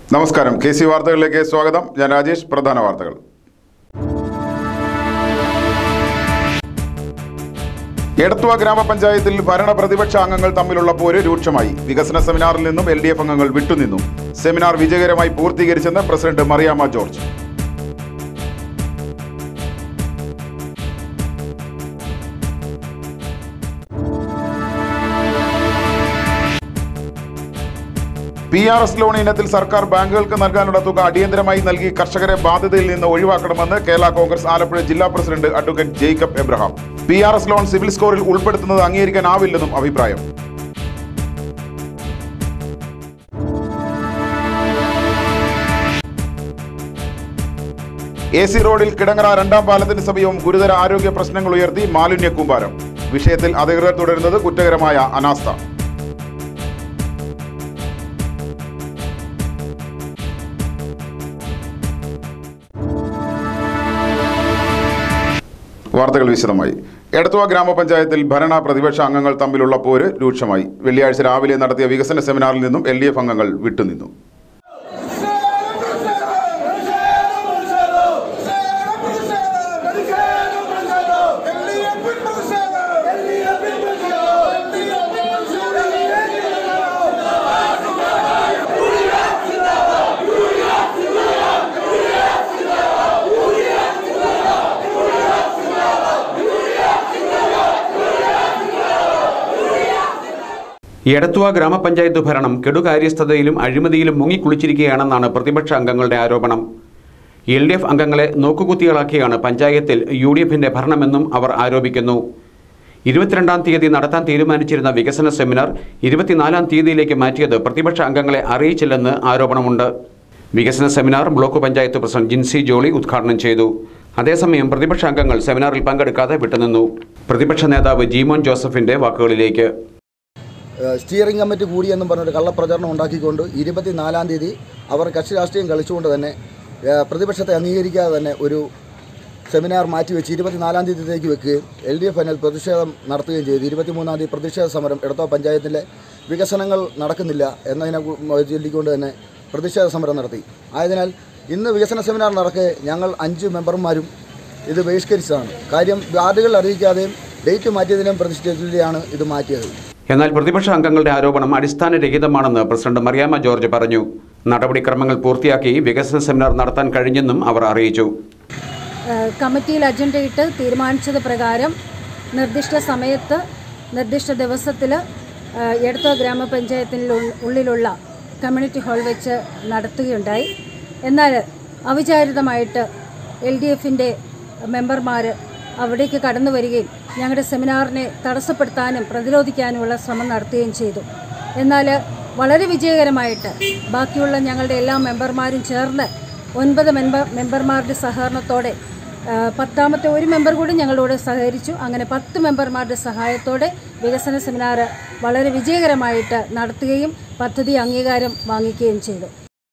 നമസ്കാരം K C വാർത്തകളിലേക്ക് സ്വാഗതം ഞാൻ രാജേഷ് പ്രധാന വാർത്തകൾ എടത്തുവ ഗ്രാമപഞ്ചായത്തിൽ ഭരണ പ്രതിപക്ഷ അംഗങ്ങൾ തമ്മിലുള്ള പോര് രൂക്ഷമായി വികസന സെമിനാറിൽ നിന്നും എൽ ഡി എഫ് അംഗങ്ങൾ വിട്ടുനിന്നു സെമിനാർ വിജയകരമായി പൂർത്തീകരിച്ചെന്ന് president Mariyamma George P R S loan ഇനത്തിൽ സർക്കാർ ബാങ്കുകൾക്ക് നൽകാനുള്ള തുക അടിയന്തരമായി നൽകി കർഷകരെ ബാധ്യതയിൽ നിന്ന് ഒഴിവാക്കണമെന്ന് കേരള കോൺഗ്രസ് ആലപ്പുഴ ജില്ലാ president advocate Jacob Abraham P R S loan civil സ്കോറിൽ ഉൾപ്പെടുത്തുന്നത് അംഗീകരിക്കാനാവില്ലെന്നും അഭിപ്രായം എ സി റോഡിൽ കിടങ്ങറ രണ്ടാം പാലത്തിന് സമീപം ഗുരുതര ആരോഗ്യ പ്രശ്നങ്ങൾ ഉയർത്തി മാലിന്യ കൂമ്പാരം വിഷയത്തിൽ അധികൃതർ തുടരുന്നത് കുറ്റകരമായ അനാസ്ഥ വാർത്തകൾ വിശദമായി എടത്തുവ ഗ്രാമപഞ്ചായത്തിൽ ഭരണ പ്രതിപക്ഷ അംഗങ്ങൾ തമ്മിലുള്ള പോര് രൂക്ഷമായി വെള്ളിയാഴ്ച രാവിലെ നടത്തിയ വികസന സെമിനാറിൽ നിന്നും എൽ അംഗങ്ങൾ വിട്ടുനിന്നു എടത്തുവ ഗ്രാമപഞ്ചായത്ത് ഭരണം കെടുകാര്യസ്ഥതയിലും അഴിമതിയിലും മുങ്ങിക്കുളിച്ചിരിക്കുകയാണെന്നാണ് പ്രതിപക്ഷ അംഗങ്ങളുടെ ആരോപണം എൽ ഡി എഫ് അംഗങ്ങളെ നോക്കുകുത്തികളാക്കിയാണ് പഞ്ചായത്തിൽ യു ഡി എഫിന്റെ ഭരണമെന്നും അവർ ആരോപിക്കുന്നു ഇരുപത്തിരണ്ടാം തീയതി നടത്താൻ തീരുമാനിച്ചിരുന്ന വികസന സെമിനാർ ഇരുപത്തിനാലാം തീയതിയിലേക്ക് മാറ്റിയത് പ്രതിപക്ഷ അംഗങ്ങളെ അറിയിച്ചില്ലെന്ന് ആരോപണമുണ്ട് വികസന seminar block panchayat president Jincy Jolly ഉദ്ഘാടനം ചെയ്തു അതേസമയം പ്രതിപക്ഷ അംഗങ്ങൾ സെമിനാറിൽ പങ്കെടുക്കാതെ വിട്ടുനിന്നു പ്രതിപക്ഷ നേതാവ് ജീമോൻ ജോസഫിന്റെ വാക്കുകളിലേക്ക് ഏഹ് സ്റ്റിയറിംഗ് കമ്മിറ്റി കൂടിയെന്നും പറഞ്ഞൊരു കള്ളപ്രചരണം ഉണ്ടാക്കിക്കൊണ്ട് ഇരുപത്തിനാലാം തീയതി അവർ കക്ഷി രാഷ്ട്രീയം കളിച്ചുകൊണ്ട് തന്നെ ഏഹ് പ്രതിപക്ഷത്തെ അംഗീകരിക്കാതെ തന്നെ ഒരു സെമിനാർ മാറ്റിവെച്ച് ഇരുപത്തിനാലാം തീയതിയിലേക്ക് വെക്കുകയും എൽ ഡി എഫ് അതിൽ പ്രതിഷേധം നടത്തുകയും ചെയ്തു ഇരുപത്തിമൂന്നാം തീയതി പ്രതിഷേധ സമരം ഇടത്തോ പഞ്ചായത്തിലെ വികസനങ്ങൾ നടക്കുന്നില്ല എന്നതിനെ കു- ചൊല്ലിക്കൊണ്ട് തന്നെ പ്രതിഷേധ സമരം നടത്തി ആയതിനാൽ ഇന്ന് വികസന സെമിനാർ നടക്കെ ഞങ്ങൾ അഞ്ച് മെമ്പർമാരും ഇത് ബഹിഷ്കരിച്ചതാണ് കാര്യം വാർഡുകൾ അറിയിക്കാതെയും ഡേറ്റ് മാറ്റിയതിനെയും പ്രതിഷേധിച്ചാണ് ഇത് മാറ്റിയത് എന്നാൽ പ്രതിപക്ഷ അംഗങ്ങളുടെ ആരോപണം അടിസ്ഥാനരഹിതമാണെന്ന് പ്രസിഡന്റ് മറിയാമ്മ ജോർജ് പറഞ്ഞു നടപടിക്രമങ്ങൾ പൂർത്തിയാക്കി വികസന സെമിനാർ നടത്താൻ കഴിഞ്ഞെന്നും അവർ അറിയിച്ചു ഏഹ് കമ്മിറ്റിയിൽ അജണ്ടയിട്ട് തീരുമാനിച്ചത് പ്രകാരം നിർദ്ദിഷ്ട സമയത്ത് നിർദ്ദിഷ്ട ദിവസത്തിൽ എടത്തോ ഗ്രാമപഞ്ചായത്തിൽ ഉള്ളിലുള്ള കമ്മ്യൂണിറ്റി ഹാൾ വെച്ച് നടത്തുകയുണ്ടായി എന്നാൽ അവിചാരിതമായിട്ട് എൽ ഡി എഫിൻ്റെ മെമ്പർമാർ അവിടേക്ക് കടന്നു വരികയും ഞങ്ങളുടെ സെമിനാറിനെ തടസ്സപ്പെടുത്താനും പ്രതിരോധിക്കാനുമുള്ള ശ്രമം നടത്തുകയും ചെയ്തു എന്നാൽ വളരെ വിജയകരമായിട്ട് ബാക്കിയുള്ള ഞങ്ങളുടെ എല്ലാ മെമ്പർമാരും ചേർന്ന് ഒൻപത് മെമ്പർ മെമ്പർമാരുടെ സഹകരണത്തോടെ ആ, പത്താമത്തെ ഒരു മെമ്പർ കൂടി ഞങ്ങളോട് സഹകരിച്ചു അങ്ങനെ പത്ത് മെമ്പർമാരുടെ സഹായത്തോടെ വികസന സെമിനാർ വളരെ വിജയകരമായിട്ട് നടത്തുകയും പദ്ധതി അംഗീകാരം വാങ്ങിക്കുകയും ചെയ്തു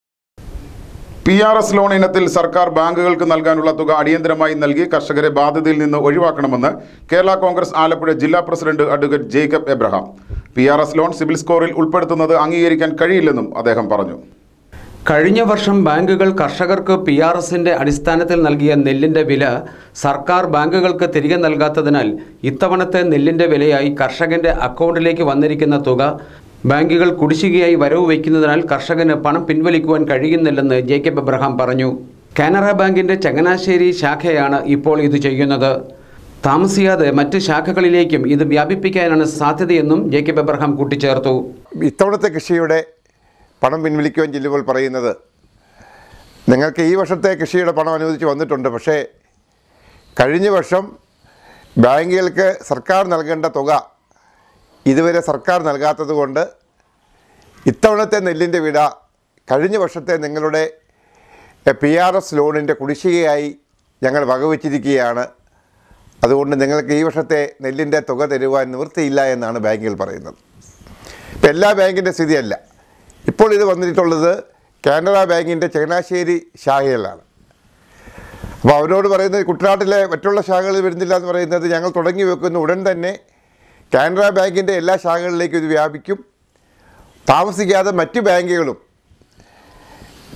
പി ആർ എസ് ലോൺ ഇനത്തിൽ സർക്കാർ ബാങ്കുകൾക്ക് നൽകാനുള്ള തുക അടിയന്തരമായി നൽകി കർഷകരെ ബാധ്യതയിൽ നിന്ന് ഒഴിവാക്കണമെന്ന് കേരള കോൺഗ്രസ് ആലപ്പുഴ ജില്ലാ president advocate Jacob Abraham P R S loan civil സ്കോറിൽ ഉൾപ്പെടുത്തുന്നത് അംഗീകരിക്കാൻ കഴിയില്ലെന്നും അദ്ദേഹം പറഞ്ഞു കഴിഞ്ഞ വർഷം ബാങ്കുകൾ കർഷകർക്ക് പി ആർ എസിന്റെ അടിസ്ഥാനത്തിൽ നൽകിയ നെല്ലിന്റെ വില സർക്കാർ ബാങ്കുകൾക്ക് തിരികെ നൽകാത്തതിനാൽ ഇത്തവണത്തെ നെല്ലിന്റെ വിലയായി കർഷകന്റെ അക്കൗണ്ടിലേക്ക് വന്നിരിക്കുന്ന തുക ബാങ്കുകൾ കുടിശ്ശികയായി വരവ് വയ്ക്കുന്നതിനാൽ കർഷകന് പണം പിൻവലിക്കുവാൻ കഴിയുന്നില്ലെന്ന് ജേക്കബ് എബ്രഹാം പറഞ്ഞു കാനറ ബാങ്കിന്റെ ചങ്ങനാശ്ശേരി ശാഖയാണ് ഇപ്പോൾ ഇത് ചെയ്യുന്നത് താമസിയാതെ മറ്റ് ശാഖകളിലേക്കും ഇത് വ്യാപിപ്പിക്കാനാണ് സാധ്യതയെന്നും ജേക്കബ് എബ്രഹാം കൂട്ടിച്ചേർത്തു ഇത്തവണത്തെ കൃഷിയുടെ പണം പിൻവലിക്കുവാൻ ചെല്ലുമ്പോൾ പറയുന്നത് നിങ്ങൾക്ക് ഈ വർഷത്തെ കൃഷിയുടെ പണം അനുവദിച്ച് വന്നിട്ടുണ്ട് പക്ഷേ കഴിഞ്ഞ വർഷം ബാങ്കുകൾക്ക് സർക്കാർ നൽകേണ്ട തുക ഇതുവരെ സർക്കാർ നൽകാത്തത് കൊണ്ട് ഇത്തവണത്തെ നെല്ലിൻ്റെ വിട കഴിഞ്ഞ വർഷത്തെ നിങ്ങളുടെ പി ആർ എസ് ലോണിൻ്റെ കുടിശ്ശികയായി ഞങ്ങൾ വകവച്ചിരിക്കുകയാണ് അതുകൊണ്ട് നിങ്ങൾക്ക് ഈ വർഷത്തെ നെല്ലിൻ്റെ തുക തരുവാൻ നിവൃത്തിയില്ല എന്നാണ് ബാങ്കുകൾ പറയുന്നത് ഇപ്പം എല്ലാ ബാങ്കിൻ്റെ സ്ഥിതിയല്ല ഇപ്പോൾ ഇത് വന്നിട്ടുള്ളത് കാനറ ബാങ്കിൻ്റെ ചങ്ങനാശ്ശേരി ശാഖയിലാണ് അപ്പോൾ അവരോട് പറയുന്നത് കുട്ടനാട്ടിലെ മറ്റുള്ള ശാഖകളിൽ വരുന്നില്ല എന്ന് പറയുന്നത് ഞങ്ങൾ തുടങ്ങി വെക്കുന്ന ഉടൻ തന്നെ കാനറ ബാങ്കിൻ്റെ എല്ലാ ശാഖകളിലേക്കും ഇത് വ്യാപിക്കും താമസിക്കാതെ മറ്റ് ബാങ്കുകളും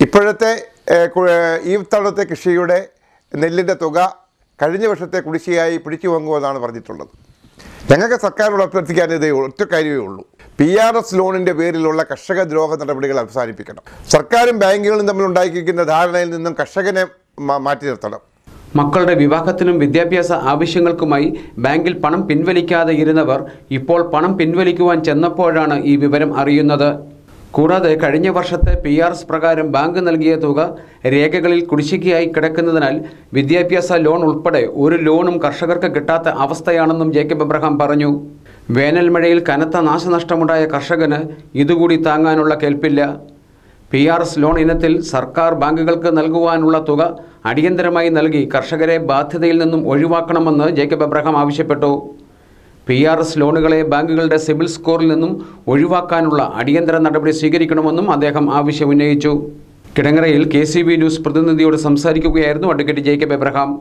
ഇപ്പോഴത്തെ ഏഹ്, കു- ഏഹ്, ഈ തവണത്തെ കൃഷിയുടെ നെല്ലിൻ്റെ തുക കഴിഞ്ഞ വർഷത്തെ കുടിശ്ശികയായി പിടിച്ചു വാങ്ങുമെന്നാണ് പറഞ്ഞിട്ടുള്ളത് ഞങ്ങൾക്ക് സർക്കാരോട് അഭ്യർത്ഥിക്കാൻ ഇതേ ഒറ്റ കാര്യമേ ഉള്ളൂ പി ആർ എസ് ലോണിൻ്റെ പേരിലുള്ള കർഷക ദ്രോഹ നടപടികൾ അവസാനിപ്പിക്കണം സർക്കാരും ബാങ്കുകളും തമ്മിൽ ഉണ്ടാക്കിയിരിക്കുന്ന ധാരണയിൽ നിന്നും കർഷകനെ മാ- മാറ്റി നിർത്തണം മക്കളുടെ വിവാഹത്തിനും വിദ്യാഭ്യാസ ആവശ്യങ്ങൾക്കുമായി ബാങ്കിൽ പണം പിൻവലിക്കാതെ ഇരുന്നവർ ഇപ്പോൾ പണം പിൻവലിക്കുവാൻ ചെന്നപ്പോഴാണ് ഈ വിവരം അറിയുന്നത് കൂടാതെ കഴിഞ്ഞ വർഷത്തെ പി ആർ എസ് പ്രകാരം ബാങ്ക് നൽകിയ തുക രേഖകളിൽ കുടിശ്ശികയായി കിടക്കുന്നതിനാൽ വിദ്യാഭ്യാസ ലോൺ ഉൾപ്പെടെ ഒരു ലോണും കർഷകർക്ക് കിട്ടാത്ത അവസ്ഥയാണെന്നും ജേക്കബ് എബ്രഹാം പറഞ്ഞു വേനൽ മഴയിൽ കനത്ത നാശനഷ്ടമുണ്ടായ കർഷകന് ഇതുകൂടി താങ്ങാനുള്ള കേൾപ്പില്ല പി ആർ എസ് ലോൺ ഇനത്തിൽ സർക്കാർ ബാങ്കുകൾക്ക് നൽകുവാനുള്ള തുക അടിയന്തരമായി നൽകി കർഷകരെ ബാധ്യതയിൽ നിന്നും ഒഴിവാക്കണമെന്ന് ജേക്കബ് എബ്രഹാം ആവശ്യപ്പെട്ടു പി ആർ എസ് ലോണുകളെ ബാങ്കുകളുടെ സിബിൽ സ്കോറിൽ നിന്നും ഒഴിവാക്കാനുള്ള അടിയന്തര നടപടി സ്വീകരിക്കണമെന്നും അദ്ദേഹം ആവശ്യം ഉന്നയിച്ചു കിടങ്ങറയിൽ കെ സി ബി ന്യൂസ് പ്രതിനിധിയോട് സംസാരിക്കുകയായിരുന്നു advocate Jacob Abraham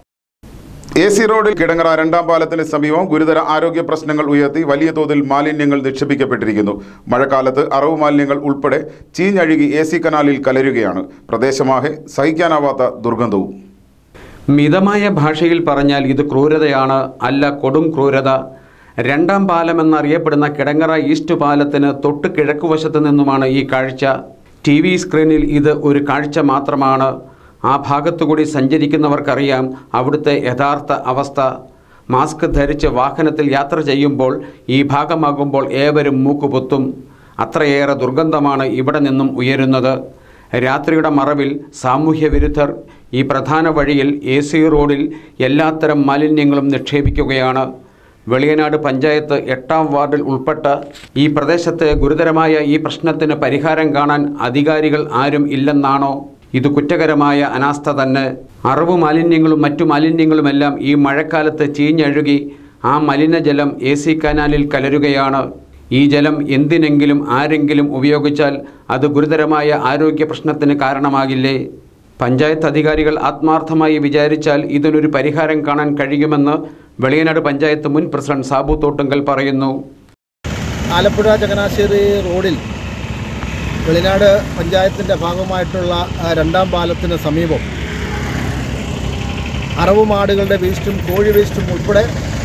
A C റോഡിൽ കിടങ്ങറ രണ്ടാം പാലത്തിന് സമീപം ഗുരുതര ആരോഗ്യ പ്രശ്നങ്ങൾ ഉയർത്തി വലിയ തോതിൽ മാലിന്യങ്ങൾ നിക്ഷേപിക്കപ്പെട്ടിരിക്കുന്നു മഴക്കാലത്ത് അറവ് മാലിന്യങ്ങൾ ഉൾപ്പെടെ ചീഞ്ഞഴുകി എ സി കനാലിൽ കലരുകയാണ് പ്രദേശമാകെ സഹിക്കാനാവാത്ത ദുർഗന്ധവും മിതമായ ഭാഷയിൽ പറഞ്ഞാൽ ഇത് ക്രൂരതയാണ് അല്ല കൊടും ക്രൂരത രണ്ടാം പാലം എന്നറിയപ്പെടുന്ന കിടങ്ങറ ഈസ്റ്റ് പാലത്തിന് തൊട്ട് കിഴക്കുവശത്ത് നിന്നുമാണ് ഈ കാഴ്ച ടി വി സ്ക്രീനിൽ ഇത് ഒരു കാഴ്ച മാത്രമാണ് ആ ഭാഗത്തുകൂടി സഞ്ചരിക്കുന്നവർക്കറിയാം അവിടുത്തെ യഥാർത്ഥ അവസ്ഥ മാസ്ക് ധരിച്ച് വാഹനത്തിൽ യാത്ര ചെയ്യുമ്പോൾ ഈ ഭാഗമാകുമ്പോൾ ഏവരും മൂക്കുപൊത്തും അത്രയേറെ ദുർഗന്ധമാണ് ഇവിടെ നിന്നും ഉയരുന്നത് രാത്രിയുടെ മറവിൽ സാമൂഹ്യ വിരുദ്ധർ ഈ പ്രധാന വഴിയിൽ എ സി റോഡിൽ എല്ലാത്തരം മാലിന്യങ്ങളും നിക്ഷേപിക്കുകയാണ് വെളിയനാട് പഞ്ചായത്ത് എട്ടാം വാർഡിൽ ഉൾപ്പെട്ട ഈ പ്രദേശത്തെ ഗുരുതരമായ ഈ പ്രശ്നത്തിന് പരിഹാരം കാണാൻ അധികാരികൾ ആരും ഇല്ലെന്നാണോ ഇത് കുറ്റകരമായ അനാസ്ഥ തന്നെ അറിവ് മാലിന്യങ്ങളും മറ്റു മാലിന്യങ്ങളുമെല്ലാം ഈ മഴക്കാലത്ത് ചീഞ്ഞഴുകി ആ മലിനജലം എ സി കനാലിൽ കലരുകയാണ് ഈ ജലം എന്തിനെങ്കിലും ആരെങ്കിലും ഉപയോഗിച്ചാൽ അത് ഗുരുതരമായ ആരോഗ്യ പ്രശ്നത്തിന് കാരണമാകില്ലേ പഞ്ചായത്ത് അധികാരികൾ ആത്മാർത്ഥമായി വിചാരിച്ചാൽ ഇതിനൊരു പരിഹാരം കാണാൻ കഴിയുമെന്ന് വെളിയനാട് പഞ്ചായത്ത് മുൻ പ്രസിഡന്റ് സാബു തോട്ടുങ്കൽ പറയുന്നു ആലപ്പുഴ ചങ്ങനാശ്ശേരി റോഡിൽ വെളിനാട് പഞ്ചായത്തിൻ്റെ ഭാഗമായിട്ടുള്ള ആ, രണ്ടാം പാലത്തിന് സമീപം അറവ് മാടുകളുടെ വേസ്റ്റും കോഴി വേസ്റ്റും ഉൾപ്പെടെ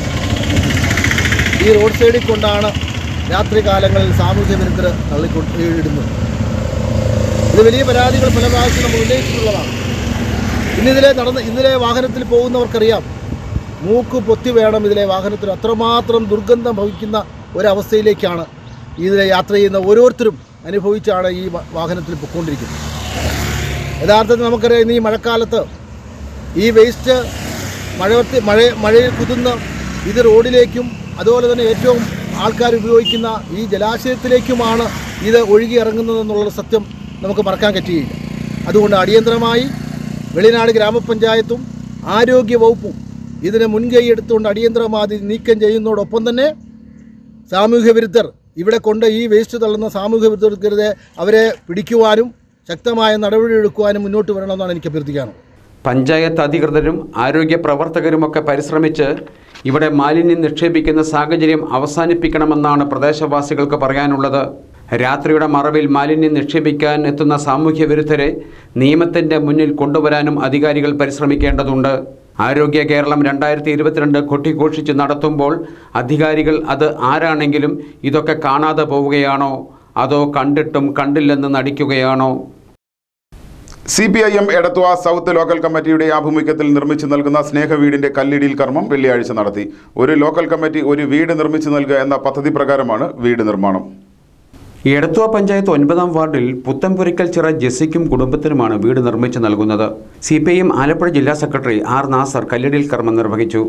ഈ റോഡ് സൈഡിൽ കൊണ്ടാണ് രാത്രി കാലങ്ങളിൽ സാമൂഹ്യ വിരുദ്ധർ തള്ളിക്കൊണ്ട് ഇടുന്നത് ഇത് വലിയ പരാതികൾ പല പ്രാവശ്യം നമ്മൾ ഉന്നയിച്ചിട്ടുള്ളതാണ് ഇന്നിതിലെ നടന്ന് ഇന്നിലെ വാഹനത്തിൽ പോകുന്നവർക്കറിയാം മൂക്ക് പൊത്തി വേണം ഇതിലെ വാഹനത്തിൽ അത്രമാത്രം ദുർഗന്ധം ഭവിക്കുന്ന ഒരവസ്ഥയിലേക്കാണ് ഇതിലെ യാത്ര ചെയ്യുന്ന ഓരോരുത്തരും അനുഭവിച്ചാണ് ഈ വ- വാഹനത്തിൽ പൊയ്ക്കൊണ്ടിരിക്കുന്നത് യഥാർത്ഥത്തിൽ നമുക്കറിയാം ഇന്ന് ഈ മഴക്കാലത്ത് ഈ വേസ്റ്റ് മഴവത്തി മഴ മഴയിൽ കുതിർന്ന് ഇത് റോഡിലേക്കും അതുപോലെ തന്നെ ഏറ്റവും ആൾക്കാർ ഉപയോഗിക്കുന്ന ഈ ജലാശയത്തിലേക്കുമാണ് ഇത് ഒഴുകി ഇറങ്ങുന്നതെന്നുള്ള സത്യം നമുക്ക് മറക്കാൻ പറ്റുകയില്ല അതുകൊണ്ട് അടിയന്തരമായി വെളിനാട് ഗ്രാമപഞ്ചായത്തും ആരോഗ്യ വകുപ്പും ഇതിന് മുൻകൈ എടുത്തുകൊണ്ട് അടിയന്തരമായി നീക്കം ചെയ്യുന്നതോടൊപ്പം തന്നെ സാമൂഹ്യ വിരുദ്ധർ ഇവിടെ കൊണ്ട് ഈ വേസ്റ്റ് തള്ളുന്ന സാമൂഹ്യ വിരുദ്ധർക്കെതിരെ അവരെ പിടിക്കുവാനും ശക്തമായ നടപടിയെടുക്കുവാനും മുന്നോട്ട് വരണമെന്നാണ് എനിക്ക് അഭ്യർത്ഥിക്കാനുള്ളത് പഞ്ചായത്ത് അധികൃതരും ആരോഗ്യ പ്രവർത്തകരുമൊക്കെ പരിശ്രമിച്ച് ഇവിടെ മാലിന്യം നിക്ഷേപിക്കുന്ന സാഹചര്യം അവസാനിപ്പിക്കണമെന്നാണ് പ്രദേശവാസികൾക്ക് പറയാനുള്ളത് രാത്രിയുടെ മറവിൽ മാലിന്യം നിക്ഷേപിക്കാൻ എത്തുന്ന സാമൂഹ്യ വിരുദ്ധരെ നിയമത്തിൻ്റെ മുന്നിൽ കൊണ്ടുവരാനും അധികാരികൾ പരിശ്രമിക്കേണ്ടതുണ്ട് ആരോഗ്യ കേരളം രണ്ടായിരത്തി ഇരുപത്തിരണ്ട് കൊട്ടിഘോഷിച്ച് നടത്തുമ്പോൾ അധികാരികൾ അത് ആരാണെങ്കിലും ഇതൊക്കെ കാണാതെ പോവുകയാണോ അതോ കണ്ടിട്ടും കണ്ടില്ലെന്ന് നടിക്കുകയാണോ C P I M Edathua south local കമ്മിറ്റിയുടെ ആഭിമുഖ്യത്തിൽ നിർമ്മിച്ചു നൽകുന്ന സ്നേഹവീടിന്റെ കല്ലിടിയിൽ കർമ്മം വെള്ളിയാഴ്ച നടത്തി ഒരു ലോക്കൽ കമ്മിറ്റി ഒരു വീട് നിർമ്മിച്ചു നൽകുക എന്ന പദ്ധതി പ്രകാരമാണ് വീട് നിർമ്മാണം എടത്തുവ പഞ്ചായത്ത് ഒൻപതാം വാർഡിൽ പുത്തൻപുരിക്കൽ ചിറ ജെസ്സിക്കും കുടുംബത്തിനുമാണ് വീട് നിർമ്മിച്ചു നൽകുന്നത് C P I M Alappuzha ജില്ലാ സെക്രട്ടറി ആർ നാസർ കല്ലിടിയിൽ കർമ്മം നിർവഹിച്ചു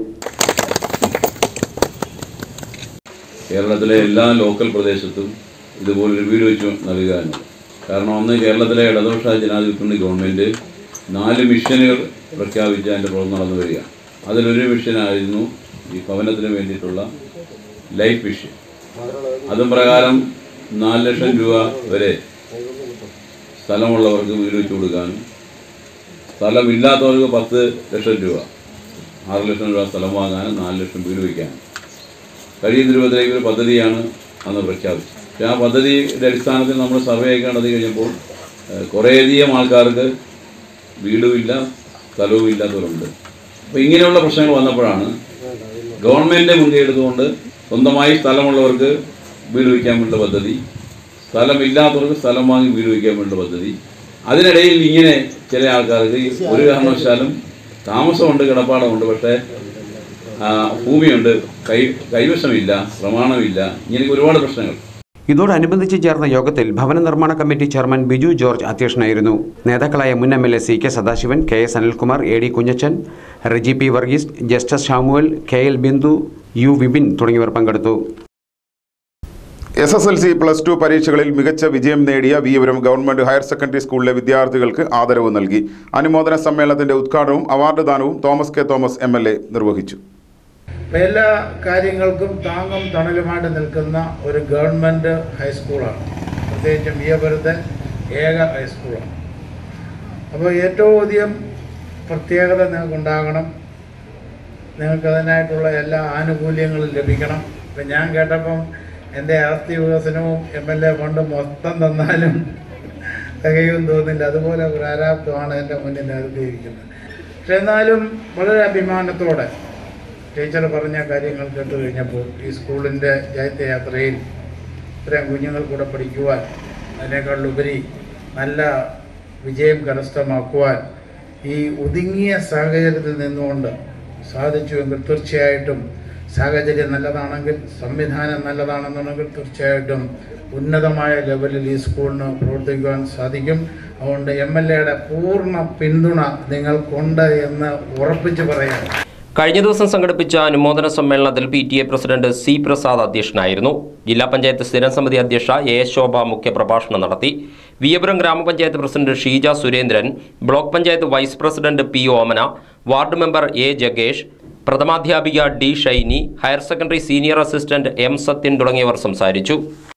കേരളത്തിലെ എല്ലാ ലോക്കൽ പ്രദേശത്തും ഇതുപോലൊരു വീട് വെച്ച് നൽകുക എന്നുള്ളത് കാരണം അന്ന് കേരളത്തിലെ ഇടതുപക്ഷ ജനാധിപത്യ ഗവൺമെൻറ് നാല് മിഷനുകൾ പ്രഖ്യാപിച്ച് അതിൻ്റെ പ്രവർത്തനം നടന്നു വരികയാണ് അതിലൊരു മിഷനായിരുന്നു ഈ ഭവനത്തിന് വേണ്ടിയിട്ടുള്ള ലൈഫ് മിഷൻ അതും പ്രകാരം നാല് ലക്ഷം രൂപ വരെ സ്ഥലമുള്ളവർക്ക് വീട് വെച്ച് കൊടുക്കാനും സ്ഥലമില്ലാത്തവർക്ക് പത്ത് ലക്ഷം രൂപ ആറ് ലക്ഷം രൂപ സ്ഥലം വാങ്ങാനും നാല് ലക്ഷം വീട് വയ്ക്കാനും കഴിയുന്ന രൂപത്തിലേക്ക് ഒരു പദ്ധതിയാണ് അന്ന് പ്രഖ്യാപിച്ചത് പക്ഷേ ആ പദ്ധതിയുടെ അടിസ്ഥാനത്തിൽ നമ്മൾ സർവേ ഒക്കെ നടത്തി കഴിഞ്ഞപ്പോൾ ഏഹ് കുറേയധികം ആൾക്കാർക്ക് വീടുമില്ല സ്ഥലവും ഇല്ലാത്തവരുണ്ട് അപ്പോൾ ഇങ്ങനെയുള്ള പ്രശ്നങ്ങൾ വന്നപ്പോഴാണ് ഗവൺമെൻറ് മുൻകൈ എടുത്തുകൊണ്ട് സ്വന്തമായി സ്ഥലമുള്ളവർക്ക് വീട് വയ്ക്കാൻ വേണ്ട പദ്ധതി സ്ഥലമില്ലാത്തവർക്ക് സ്ഥലം വാങ്ങി വീട് വയ്ക്കാൻ വേണ്ട പദ്ധതി അതിനിടയിൽ ഇങ്ങനെ ചില ആൾക്കാർക്ക് ഒരു കാരണവശാലും താമസമുണ്ട് കിടപ്പാടമുണ്ട് പക്ഷേ ആ, ഭൂമിയുണ്ട് കൈ കൈവശമില്ല പ്രമാണമില്ല ഇങ്ങനെ ഒരുപാട് പ്രശ്നങ്ങൾ ഇതോടനുബന്ധിച്ച് ചേർന്ന യോഗത്തിൽ ഭവന നിർമ്മാണ കമ്മിറ്റി ചെയർമാൻ ബിജു ജോർജ് അധ്യക്ഷനായിരുന്നു നേതാക്കളായ മുൻ M L A C K Sadasivan K S Anilkumar A D Kunjachan Reji P Varghese Justice Samuel K L Bindu U Vipin തുടങ്ങിയവർ പങ്കെടുത്തു S S L C plus two പരീക്ഷകളിൽ മികച്ച വിജയം നേടിയ വിയപുരം ഗവൺമെന്റ് ഹയർ സെക്കൻഡറി സ്കൂളിലെ വിദ്യാർത്ഥികൾക്ക് ആദരവ് നൽകി അനുമോദന സമ്മേളനത്തിന്റെ ഉദ്ഘാടനവും അവാർഡ് ദാനവും Thomas K Thomas M L A നിർവഹിച്ചു എല്ലാ കാര്യങ്ങൾക്കും താങ്ങും തണലുമായിട്ട് നിൽക്കുന്ന ഒരു ഗവൺമെൻറ് ഹൈസ്കൂളാണ് പ്രത്യേകിച്ചും വിയപുരത്തെ ഏക ഹൈസ്കൂളാണ് അപ്പോൾ ഏറ്റവും അധികം പ്രത്യേകത നിങ്ങൾക്കുണ്ടാകണം നിങ്ങൾക്ക് അതിനായിട്ടുള്ള എല്ലാ ആനുകൂല്യങ്ങളും ലഭിക്കണം ഇപ്പം ഞാൻ കേട്ടപ്പം എൻ്റെ ആസ്തി വികസനവും എം എൽ എ ഫണ്ട് മൊത്തം തന്നാലും തികയും തോന്നില്ല അതുപോലെ പ്രാരാബ്ദമാണ് എൻ്റെ മുന്നിൽ നിർത്തിയിരിക്കുന്നത് പക്ഷെ എന്നാലും വളരെ അഭിമാനത്തോടെ ടീച്ചർ പറഞ്ഞ കാര്യങ്ങൾ കേട്ട് കഴിഞ്ഞപ്പോൾ ഈ സ്കൂളിൻ്റെ ജൈത്യയാത്രയിൽ ഇത്രയും കുഞ്ഞുങ്ങൾ കൂടെ പഠിക്കുവാൻ അതിനേക്കാളുപരി നല്ല വിജയം കരസ്ഥമാക്കുവാൻ ഈ ഒതുങ്ങിയ സാഹചര്യത്തിൽ നിന്നുകൊണ്ട് സാധിച്ചുവെങ്കിൽ തീർച്ചയായിട്ടും സാഹചര്യം നല്ലതാണെങ്കിൽ സംവിധാനം നല്ലതാണെന്നുണ്ടെങ്കിൽ തീർച്ചയായിട്ടും ഉന്നതമായ ലെവലിൽ ഈ സ്കൂളിന് പ്രവർത്തിക്കുവാൻ സാധിക്കും അതുകൊണ്ട് എം എൽ എയുടെ പൂർണ്ണ പിന്തുണ നിങ്ങൾക്കുണ്ട് എന്ന് ഉറപ്പിച്ച് പറയാം കഴിഞ്ഞ ദിവസം സംഘടിപ്പിച്ച അനുമോദന സമ്മേളനത്തിൽ P T A president C Prasad അധ്യക്ഷനായിരുന്നു ജില്ലാ പഞ്ചായത്ത് സ്ഥിരം സമിതി അധ്യക്ഷ എ ശോഭ മുഖ്യപ്രഭാഷണം നടത്തി വിയപുരം ഗ്രാമപഞ്ചായത്ത് president Sheeja Surendran block panchayat vice president P Omana ward member A ജഗേഷ് പ്രഥമാധ്യാപിക D Shiny higher secondary senior assistant M Sathyan തുടങ്ങിയവർ സംസാരിച്ചു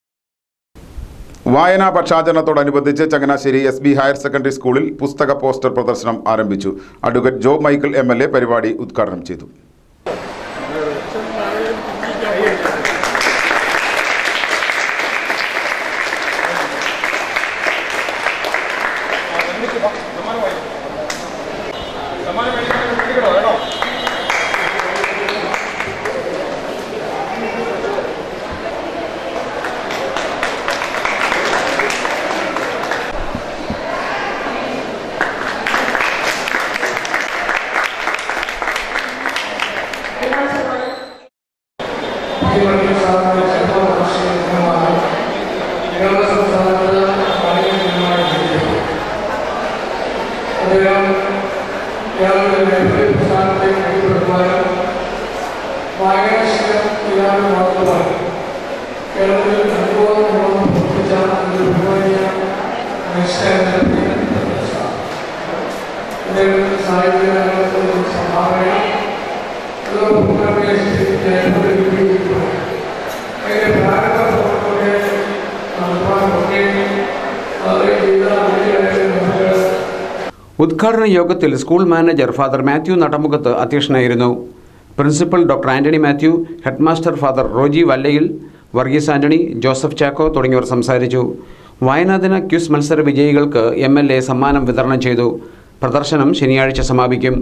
വായനാ പക്ഷാചരണത്തോടനുബന്ധിച്ച് Changanassery S B higher secondary സ്കൂളിൽ പുസ്തക പോസ്റ്റർ പ്രദർശനം ആരംഭിച്ചു advocate Jo Michael M L A പരിപാടി ഉദ്ഘാടനം ചെയ്തു ഉദ്ഘാടന യോഗത്തിൽ school manager father Mathew Nadamukhath അധ്യക്ഷനായിരുന്നു principal doctor Antony Mathew headmaster father Roji Vallayil Varghese Antony Joseph Chacko തുടങ്ങിയവർ സംസാരിച്ചു വായനാദിന ക്യൂസ് മത്സര വിജയികൾക്ക് എം എൽ എ സമ്മാനം വിതരണം ചെയ്തു പ്രദർശനം ശനിയാഴ്ച സമാപിക്കും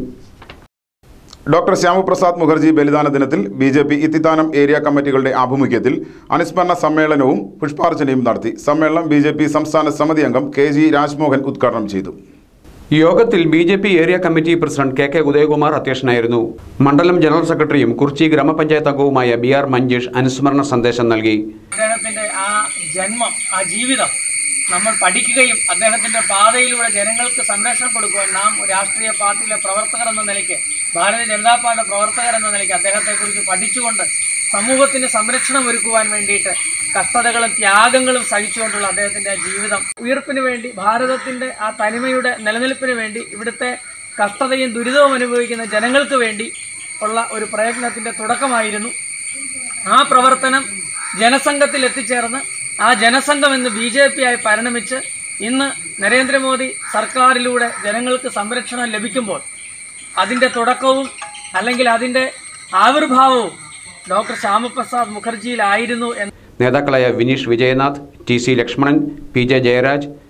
ഡോക്ടർ ശ്യാമപ്രസാദ് മുഖർജി ബലിദാന ദിനത്തിൽ B J P Ithithanam area കമ്മിറ്റികളുടെ ആഭിമുഖ്യത്തിൽ അനുസ്മരണ സമ്മേളനവും പുഷ്പാർച്ചനയും നടത്തി സമ്മേളനം ബി ജെ പി സംസ്ഥാന സമിതി അംഗം കെ ജി രാജ്മോഹൻ ഉദ്ഘാടനം ചെയ്തു യോഗത്തിൽ B J P area committee president K K Udayakumar അധ്യക്ഷനായിരുന്നു മണ്ഡലം ജനറൽ സെക്രട്ടറിയും കുർച്ചി ഗ്രാമപഞ്ചായത്ത് അംഗവുമായ ബി ആർ മഞ്ജേഷ് അനുസ്മരണ സന്ദേശം നൽകി അദ്ദേഹത്തിന്റെ ആ ജന്മം ആ ജീവിതം നമ്മൾ പഠിക്കുകയും അദ്ദേഹത്തിന്റെ പാതയിലൂടെ ജനങ്ങൾക്ക് സംരക്ഷണം കൊടുക്കുവാൻ നാം ഒരു രാഷ്ട്രീയ പാർട്ടിയിലെ പ്രവർത്തകർ എന്ന നിലയ്ക്ക് ഭാരതീയ ജനതാ പാർട്ടി പ്രവർത്തകർ എന്ന നിലയ്ക്ക് അദ്ദേഹത്തെക്കുറിച്ച് പഠിച്ചുകൊണ്ട് സമൂഹത്തിന് സംരക്ഷണം ഒരുക്കുവാൻ വേണ്ടിയിട്ട് കഷ്ടതകളും ത്യാഗങ്ങളും സഹിച്ചുകൊണ്ടുള്ള അദ്ദേഹത്തിന്റെ ആ ജീവിതം ഉയർപ്പിന് വേണ്ടി ഭാരതത്തിന്റെ ആ തനിമയുടെ നിലനിൽപ്പിന് വേണ്ടി ഇവിടുത്തെ കഷ്ടതയും ദുരിതവും അനുഭവിക്കുന്ന ജനങ്ങൾക്ക് വേണ്ടി ഉള്ള ഒരു പ്രയത്നത്തിന്റെ തുടക്കമായിരുന്നു ആ പ്രവർത്തനം ജനസംഘത്തിൽ എത്തിച്ചേർന്ന് ആ ജനസംഘം എന്ന് ബി ജെ പി ആയി പരിണമിച്ച് ഇന്ന് നരേന്ദ്രമോദി സർക്കാരിലൂടെ ജനങ്ങൾക്ക് സംരക്ഷണം ലഭിക്കുമ്പോൾ അതിൻ്റെ തുടക്കവും അല്ലെങ്കിൽ അതിൻ്റെ ആവിർഭാവവും ഡോക്ടർ ശ്യാമപ്രസാദ് മുഖർജിയിലായിരുന്നു എന്ന് നേതാക്കളായ Vineesh Vijayanath T C Lakshmanan P J Jayaraj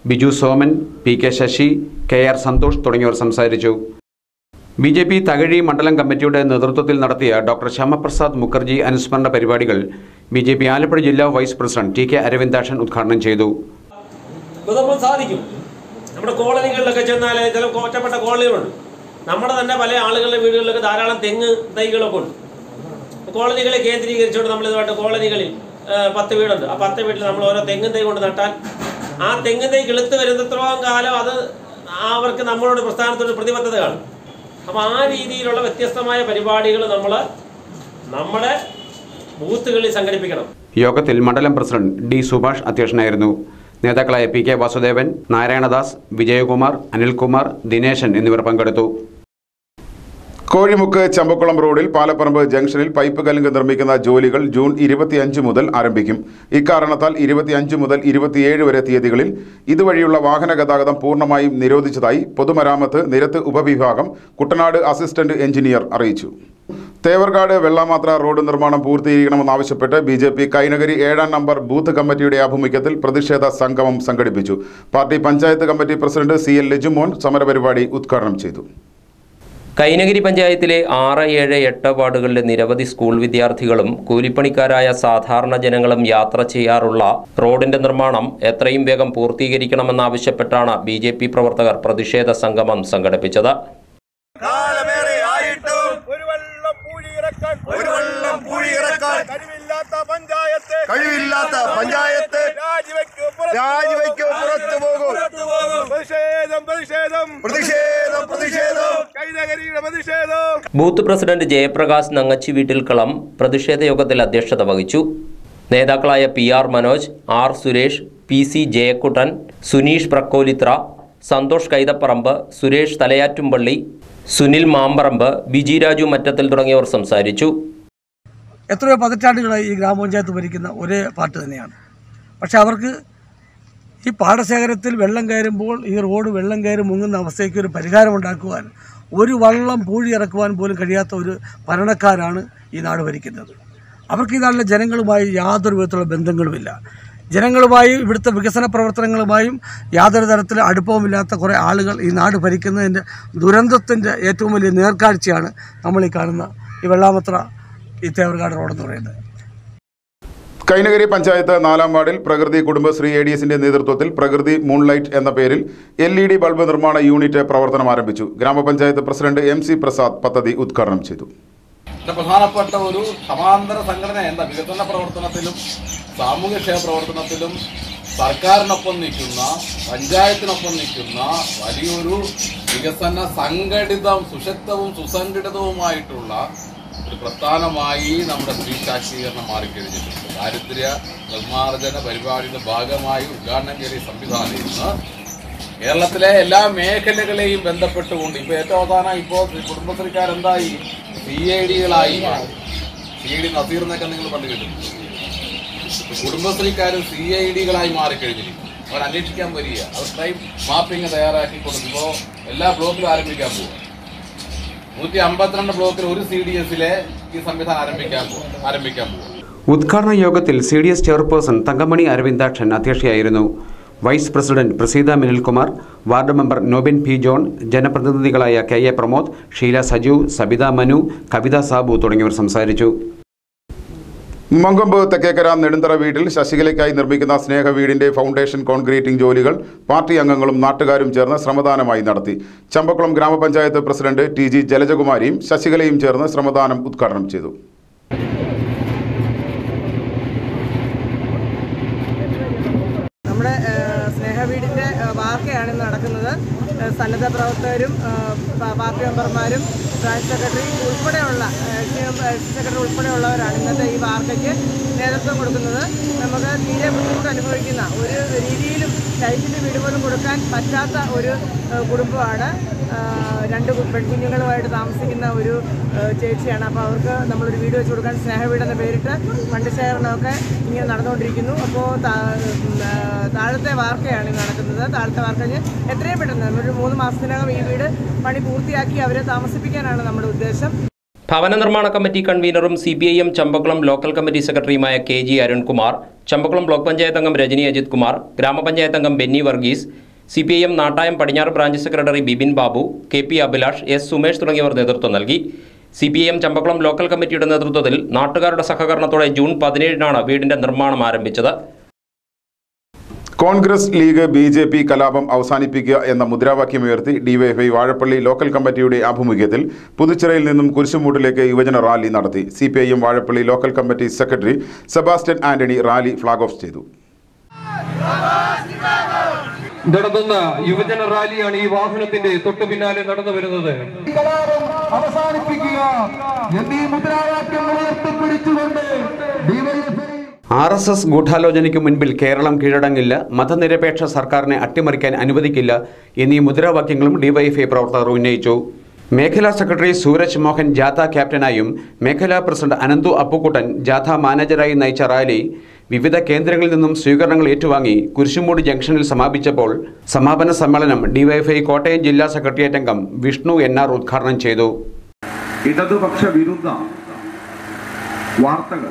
Biju Soman P K Sasi K R Santhosh തുടങ്ങിയവർ സംസാരിച്ചു ബി ജെ പി തകഴി മണ്ഡലം കമ്മിറ്റിയുടെ നേതൃത്വത്തിൽ നടത്തിയ ഡോക്ടർ ശ്യാമപ്രസാദ് മുഖർജി അനുസ്മരണ പരിപാടികൾ ബി ജെ പി ആലപ്പുഴ ജില്ലാ vice president T K Aravindakshan ഉദ്ഘാടനം ചെയ്തു അപ്പോൾ നമ്മൾ സാധിക്കും നമ്മുടെ കോളനികളിലൊക്കെ ചെന്നാൽ ചില ഒറ്റപ്പെട്ട കോളനികളുണ്ട് നമ്മുടെ തന്നെ പല ആളുകളുടെ വീടുകളിലൊക്കെ ധാരാളം തെങ്ങ് തൈകളൊക്കെ ഉണ്ട് കോളനികളെ കേന്ദ്രീകരിച്ചുകൊണ്ട് നമ്മൾ ഇതുമായിട്ട് കോളനികളിൽ ആ, പത്ത് വീടുണ്ട് ആ പത്ത് വീട്ടിൽ നമ്മൾ ഓരോ തെങ്ങ് തൈ കൊണ്ട് നട്ടാൽ ആ തെങ്ങ് തൈ കിളുത്ത് വരുന്നത്രോളം കാലം അത് അവർക്ക് നമ്മളോട് പ്രസ്ഥാനത്തോട് പ്രതിബദ്ധത കാണും അപ്പോൾ ആ രീതിയിലുള്ള വ്യത്യസ്തമായ പരിപാടികൾ നമ്മൾ നമ്മുടെ ബൂത്തുകളിൽ സംഘടിപ്പിക്കണം യോഗത്തിൽ മണ്ഡലം പ്രസിഡന്റ് ഡി സുഭാഷ് അധ്യക്ഷനായിരുന്നു നേതാക്കളായ പി കെ വാസുദേവൻ നാരായണദാസ് വിജയകുമാർ അനിൽകുമാർ ദിനേശൻ എന്നിവർ പങ്കെടുത്തു കോഴിമുക്ക് ചമ്പക്കുളം റോഡിൽ പാലപ്പറമ്പ് ജംഗ്ഷനിൽ പൈപ്പ് കലുങ്ക് നിർമ്മിക്കുന്ന ജോലികൾ ജൂൺ ഇരുപത്തിയഞ്ച് മുതൽ ആരംഭിക്കും ഇക്കാരണത്താൽ ഇരുപത്തിയഞ്ച് മുതൽ ഇരുപത്തിയേഴ് വരെ തീയതികളിൽ ഇതുവഴിയുള്ള വാഹന ഗതാഗതം പൂർണ്ണമായും നിരോധിച്ചതായി പൊതുമരാമത്ത് നിരത്ത് ഉപവിഭാഗം കുട്ടനാട് അസിസ്റ്റന്റ് എഞ്ചിനീയർ അറിയിച്ചു തേവർകാട് വെള്ളാമാത്ര റോഡ് നിർമ്മാണം പൂർത്തീകരിക്കണമെന്നാവശ്യപ്പെട്ട് ബി ജെ പി കൈനഗരി ഏഴാം നമ്പർ ബൂത്ത് കമ്മിറ്റിയുടെ ആഭിമുഖ്യത്തിൽ പ്രതിഷേധ സംഗമം സംഘടിപ്പിച്ചു party panchayat committee president C L Lijumon സമരപരിപാടി ഉദ്ഘാടനം ചെയ്തു കൈനഗിരി പഞ്ചായത്തിലെ ആറ് ഏഴ് എട്ട് വാർഡുകളിലെ നിരവധി സ്കൂൾ വിദ്യാർത്ഥികളും കൂലിപ്പണിക്കാരായ സാധാരണ ജനങ്ങളും യാത്ര ചെയ്യാറുള്ള റോഡിന്റെ നിർമ്മാണം എത്രയും വേഗം പൂർത്തീകരിക്കണമെന്നാവശ്യപ്പെട്ടാണ് ബി ജെ പി പ്രവർത്തകർ പ്രതിഷേധ സംഗമം സംഘടിപ്പിച്ചത് ഒരു വെള്ളം പൂഴി ഇറക്കാൻ ഒരു വെള്ളം പൂഴി ഇറക്കാൻ കഴിവില്ലാത്ത പഞ്ചായത്ത് കഴിവില്ലാത്ത പഞ്ചായത്ത് രാജിവെക്കൂ രാജിവെക്കൂ പുറത്തു പോകും പ്രതിഷേധം പ്രതിഷേധം പ്രതിഷേധം പ്രതിഷേധം കൈനകരിയുടെ പ്രതിഷേധം ബൂത്ത് പ്രസിഡന്റ് ജയപ്രകാശ് നങ്ങച്ചി വീട്ടിൽക്കളം പ്രതിഷേധ യോഗത്തിൽ അധ്യക്ഷത വഹിച്ചു നേതാക്കളായ P R Manoj R Suresh P C Jayakuttan Suneesh Prakkolithra Santhosh Kaithaparambu Suresh Thalayattumpally Sunil Mamparambu Biji Raju Mattathil തുടങ്ങിയവർ സംസാരിച്ചു എത്രയോ പതിറ്റാണ്ടുകളായി ഈ ഗ്രാമപഞ്ചായത്ത് ഭരിക്കുന്ന ഒരേ പാർട്ടി തന്നെയാണ് പക്ഷെ അവർക്ക് ഈ പാടശേഖരത്തിൽ വെള്ളം കയറുമ്പോൾ ഈ റോഡ് വെള്ളം കയറി മുങ്ങുന്ന അവസ്ഥയ്ക്ക് ഒരു പരിഹാരം ഉണ്ടാക്കുവാൻ ഒരു വള്ളം പൂഴി ഇറക്കുവാൻ പോലും കഴിയാത്ത ഒരു ഭരണക്കാരാണ് ഈ നാട് ഭരിക്കുന്നത് അവർക്ക് ഈ നാട്ടിലെ ജനങ്ങളുമായി യാതൊരു വിധത്തിലുള്ള ബന്ധങ്ങളുമില്ല ജനങ്ങളുമായി ഇവിടുത്തെ വികസന പ്രവർത്തനങ്ങളുമായും യാതൊരു തരത്തിലും അടുപ്പവുമില്ലാത്ത കുറേ ആളുകൾ ഈ നാട് ഭരിക്കുന്നതിൻ്റെ ദുരന്തത്തിൻ്റെ ഏറ്റവും വലിയ നേർക്കാഴ്ചയാണ് നമ്മൾ ഈ കാണുന്ന ഈ വെള്ളാമത്ര ഈ തേവർകാട് റോഡെന്ന് പറയുന്നത് കൈനഗരി പഞ്ചായത്ത് നാലാം വാർഡിൽ പ്രകൃതി കുടുംബശ്രീ എ ഡി എസിന്റെ നേതൃത്വത്തിൽ പ്രകൃതി മൂൺലൈറ്റ് എന്ന പേരിൽ എൽ ഇ ഡി ബൾബ് നിർമ്മാണ യൂണിറ്റ് പ്രവർത്തനം ആരംഭിച്ചു ഗ്രാമപഞ്ചായത്ത് പ്രസിഡന്റ് എം സി പ്രസാദ് പദ്ധതി ഉദ്ഘാടനം ചെയ്തു ഇതിന്റെ പ്രധാനപ്പെട്ട ഒരു സമാന്തര സംഘടന എന്താ വികസന പ്രവർത്തനത്തിലും സാമൂഹ്യക്ഷേമ പ്രവർത്തനത്തിലും സർക്കാരിനൊപ്പം നിൽക്കുന്ന പഞ്ചായത്തിനൊപ്പം നിൽക്കുന്ന വലിയൊരു വികസന സംഘടിതം സുശക്തവും സുസംഘടിതവുമായിട്ടുള്ള ഒരു പ്രസ്ഥാനമായി നമ്മുടെ സ്ത്രീ ശാക്തീകരണം മാറിക്കഴിഞ്ഞിട്ടുണ്ട് ദാരിദ്ര്യ നിർമ്മാർജ്ജന പരിപാടിയുടെ ഭാഗമായി ഉദ്ഘാടനം ചെയ്ത ഈ സംവിധാനം ഇന്ന് കേരളത്തിലെ എല്ലാ മേഖലകളെയും ബന്ധപ്പെട്ടുകൊണ്ട് ഇപ്പൊ ഏറ്റവും അവസാനം ഇപ്പോൾ കുടുംബശ്രീക്കാരെന്തായി സി ഐ ഡികളായി മാറി സി ഐ ഡി നസീർ എന്നൊക്കെ നിങ്ങൾ പണ്ട് കേട്ടിട്ടുണ്ട് ഇപ്പൊ കുടുംബശ്രീക്കാരും സി ഐ ഡികളായി മാറിക്കഴിഞ്ഞിരിക്കും അവർ അന്വേഷിക്കാൻ വരിക അവർ ടൈം മാപ്പിംഗ് തയ്യാറാക്കി കൊടുക്കുമ്പോൾ എല്ലാ ബ്ലോക്കിലും ആരംഭിക്കാൻ പോകും നൂറ്റി അമ്പത്തിരണ്ട് ബ്ലോക്കിൽ ഒരു സി ഡി എസിലെ ഈ സംവിധാനം ആരംഭിക്കാൻ പോകും ആരംഭിക്കാൻ പോകും ഉദ്ഘാടന യോഗത്തിൽ C D S chairperson Thankamani Aravindakshan അധ്യക്ഷയായിരുന്നു vice president Praseetha Minilkumar ward member Nobin P John ജനപ്രതിനിധികളായ കെ എ പ്രമോദ് ഷീല സജു സബിത മനു കവിത സാബു തുടങ്ങിയവർ സംസാരിച്ചു മങ്കൊമ്പ് തെക്കേക്കര നെടുന്തറ വീട്ടിൽ ശശികലയ്ക്കായി നിർമ്മിക്കുന്ന സ്നേഹ വീടിന്റെ ഫൗണ്ടേഷൻ കോൺക്രീറ്റിംഗ് ജോലികൾ പാർട്ടി അംഗങ്ങളും നാട്ടുകാരും ചേർന്ന് ശ്രമദാനമായി നടത്തി ചമ്പക്കുളം ഗ്രാമപഞ്ചായത്ത് പ്രസിഡന്റ് ടി ജി ജലജകുമാരിയും ശശികലയും ചേർന്ന് ശ്രമദാനം ഉദ്ഘാടനം ചെയ്തു നമ്മുടെ ഏഹ്, സ്നേഹവീടിൻ്റെ ഏഹ്, വാർക്കയാണ് ഇന്ന് നടക്കുന്നത് ഏഹ്, സന്നദ്ധ പ്രവർത്തകരും ഏഹ്, പ- പാർട്ടി മെമ്പർമാരും ബ്രാഞ്ച് സെക്രട്ടറി ഉൾപ്പെടെയുള്ള സെക്രട്ടറി ഉൾപ്പെടെയുള്ളവരാണ് ഇന്നത്തെ ഈ വാർക്കയ്ക്ക് നേതൃത്വം കൊടുക്കുന്നത് നമുക്ക് തീരെ ബുദ്ധിമുട്ട് അനുഭവിക്കുന്ന ഒരു രീതിയിലും ലൈറ്റിൻ്റെ വീട് പോലും കൊടുക്കാൻ പറ്റാത്ത ഒരു ഏഹ്, കുടുംബമാണ് ഏഹ്, രണ്ട് കു- പെൺകുഞ്ഞുങ്ങളുമായിട്ട് താമസിക്കുന്ന ഒരു ഏഹ്, ചേച്ചിയാണ് അപ്പോൾ അവർക്ക് നമ്മളൊരു വീട് വെച്ച് കൊടുക്കാൻ സ്നേഹവീട് എന്ന പേരിട്ട് ഫണ്ട് ശേഖരണമൊക്കെ ഇങ്ങനെ നടന്നുകൊണ്ടിരിക്കുന്നു അപ്പോൾ താഴത്തെ വാർക്കയാണ് ഇന്ന് നടക്കുന്നത് താഴത്തെ വാർക്കഞ്ഞ് എത്രയും പെട്ടെന്ന് ഒരു മൂന്ന് മാസത്തിനകം ഈ വീട് പണി പൂർത്തിയാക്കി അവരെ താമസിപ്പിക്കാനാണ് നമ്മുടെ ഉദ്ദേശം ഭവന നിർമ്മാണ കമ്മിറ്റി കൺവീനറും C P I M Champakulam local committee സെക്രട്ടറിയുമായ K G Arunkumar Champakulam block panchayat അംഗം രജനി അജിത് കുമാർ ഗ്രാമപഞ്ചായത്ത് അംഗം Benny Varghese C P I M Nattayam പടിഞ്ഞാറ് branch secretary Bibin Babu K P Abhilash S Sumesh തുടങ്ങിയവർ നേതൃത്വം നൽകി C P I M Champakulam local കമ്മിറ്റിയുടെ നേതൃത്വത്തിൽ നാട്ടുകാരുടെ സഹകരണത്തോടെ ജൂൺ പതിനേഴിനാണ് വീടിന്റെ നിർമ്മാണം ആരംഭിച്ചത് Congress league B J P കലാപം അവസാനിപ്പിക്കുക എന്ന മുദ്രാവാക്യമുയർത്തി ഡിവൈഎഫ്ഐ വാഴപ്പള്ളി ലോക്കൽ കമ്മിറ്റിയുടെ ആഭിമുഖ്യത്തിൽ പുതുച്ചിറയിൽ നിന്നും കുരിശുമൂട്ടിലേക്ക് യുവജന റാലി നടത്തി C P I M Vazhappally local committee secretary Sebastian Antony rally flag off ചെയ്തു നടത്തുന്ന യുവജന റാലിയാണ് ഈ വാഹനത്തിന്റെ തൊട്ടു പിന്നാലെ നടന്നു വരുന്നത് അവസാനിപ്പിക്കുക എന്നീ മുദ്രാവാക്യം ഉയർത്തിപ്പിടിച്ചുകൊണ്ട് ഡിവൈഎഫ്ഐ ആർ എസ് എസ് ഗൂഢാലോചനയ്ക്ക് മുൻപിൽ കേരളം കീഴടങ്ങില്ല മതനിരപേക്ഷ സർക്കാരിനെ അട്ടിമറിക്കാൻ അനുവദിക്കില്ല എന്നീ മുദ്രാവാക്യങ്ങളും ഡിവൈഎഫ്ഐ പ്രവർത്തകർ ഉന്നയിച്ചു മേഖലാ സെക്രട്ടറി സൂരജ് മോഹൻ ജാഥ ക്യാപ്റ്റനായും മേഖലാ പ്രസിഡന്റ് അനന്തു അപ്പുക്കുട്ടൻ ജാഥ മാനേജറായി നയിച്ച റാലി വിവിധ കേന്ദ്രങ്ങളിൽ നിന്നും സ്വീകരണങ്ങൾ ഏറ്റുവാങ്ങി കുരിശുമൂടി ജംഗ്ഷനിൽ സമാപിച്ചപ്പോൾ സമാപന സമ്മേളനം ഡിവൈഎഫ്ഐ കോട്ടയം ജില്ലാ സെക്രട്ടേറിയറ്റ് അംഗം വിഷ്ണു എൻ ആർ ഉദ്ഘാടനം ചെയ്തു ഇടതുപക്ഷ വിരുദ്ധ വാർത്തകൾ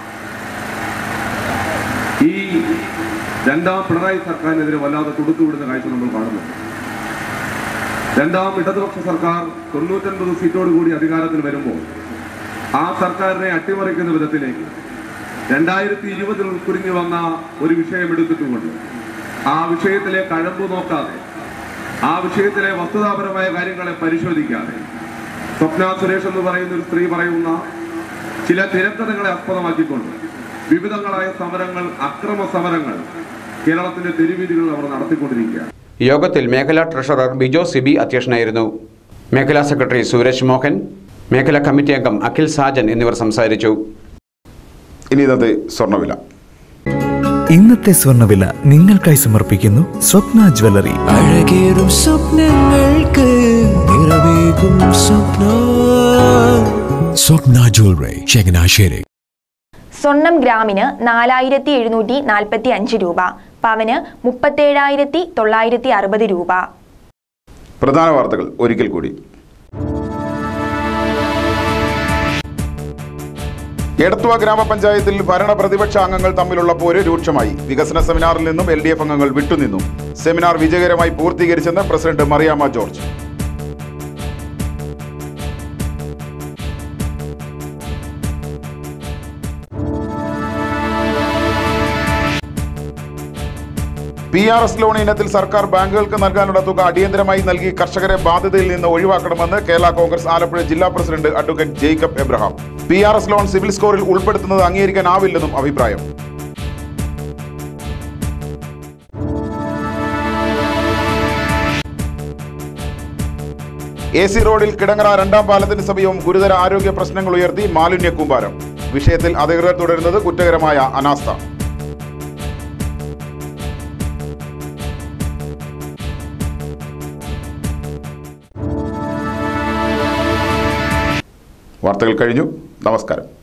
ഈ രണ്ടാം പിണറായി സർക്കാരിനെതിരെ വല്ലാതെ കൊടുത്തുവിടുന്ന കാഴ്ച നമ്മൾ കാണുന്നുണ്ട് രണ്ടാം ഇടതുപക്ഷ സർക്കാർ തൊണ്ണൂറ്റൊൻപത് സീറ്റോടുകൂടി അധികാരത്തിൽ വരുമ്പോൾ ആ സർക്കാരിനെ അട്ടിമറിക്കുന്ന വിധത്തിലേക്ക് രണ്ടായിരത്തി ഇരുപതിൽ കുരുങ്ങി വന്ന ഒരു വിഷയം എടുത്തിട്ടുകൊണ്ട് ആ വിഷയത്തിലെ കഴമ്പ് നോക്കാതെ ആ വിഷയത്തിലെ വസ്തുതാപരമായ കാര്യങ്ങളെ പരിശോധിക്കാതെ സ്വപ്ന സുരേഷ് എന്ന് പറയുന്ന ഒരു സ്ത്രീ പറയുന്ന ചില തിരക്കഥകളെ ആസ്പദമാക്കിക്കൊണ്ട് വിവിധങ്ങളായ സമരങ്ങൾ അക്രമ സമരങ്ങൾ കേരളത്തിന്റെ തെരുവീതികളിൽ അവർ നടത്തിക്കൊണ്ടിരിക്കുകയാണ് യോഗത്തിൽ മേഖലാ ട്രഷറർ ബിജോ സിബി അധ്യക്ഷനായിരുന്നു മേഖലാ സെക്രട്ടറി സൂരജ് മോഹൻ മേഖലാ കമ്മിറ്റി അംഗം അഖിൽ സാജൻ എന്നിവർ സംസാരിച്ചു ഇനി ഇന്നത്തെ സ്വർണ്ണവില ഇന്നത്തെ സ്വർണ്ണവില നിങ്ങൾക്കായി സമർപ്പിക്കുന്നു സ്വപ്ന ജ്വല്ലറി അഴകേറും സ്വപ്നങ്ങൾക്ക് നിറവേകും സ്വപ്ന സ്വപ്ന ജ്വല്ലറി ചങ്ങനാശ്ശേരി സ്വർണം ഗ്രാമിന് നാലായിരത്തി എഴുന്നൂറ്റി നാൽപ്പത്തി അഞ്ച് രൂപ പവന് മുപ്പത്തേഴായിരത്തി തൊള്ളായിരത്തി അറുപത് രൂപ പ്രധാന വാർത്തകൾ ഒരിക്കൽ കൂടി എടത്തുവ ഗ്രാമപഞ്ചായത്തിൽ ഭരണ പ്രതിപക്ഷ അംഗങ്ങൾ തമ്മിലുള്ള പോര് രൂക്ഷമായി വികസന സെമിനാറിൽ നിന്നും എൽ ഡി എഫ് അംഗങ്ങൾ വിട്ടുനിന്നു സെമിനാർ വിജയകരമായി പൂർത്തീകരിച്ചെന്ന് president Mariyamma George P R S loan ഇനത്തിൽ സർക്കാർ ബാങ്കുകൾക്ക് നൽകാനുള്ള തുക അടിയന്തരമായി നൽകി കർഷകരെ ബാധ്യതയിൽ നിന്ന് ഒഴിവാക്കണമെന്ന് കേരള കോൺഗ്രസ് ആലപ്പുഴ ജില്ലാ president advocate Jacob Abraham P R S loan civil സ്കോറിൽ ഉൾപ്പെടുത്തുന്നത് അംഗീകരിക്കാനാവില്ലെന്നും അഭിപ്രായം എ സി റോഡിൽ കിടങ്ങറ രണ്ടാം പാലത്തിന് സമീപം ഗുരുതര ആരോഗ്യ പ്രശ്നങ്ങൾ ഉയർത്തി മാലിന്യ കൂമ്പാരം വിഷയത്തിൽ അധികൃതർ തുടരുന്നത് കുറ്റകരമായ അനാസ്ഥ വാർത്തകൾ കഴിഞ്ഞു നമസ്കാരം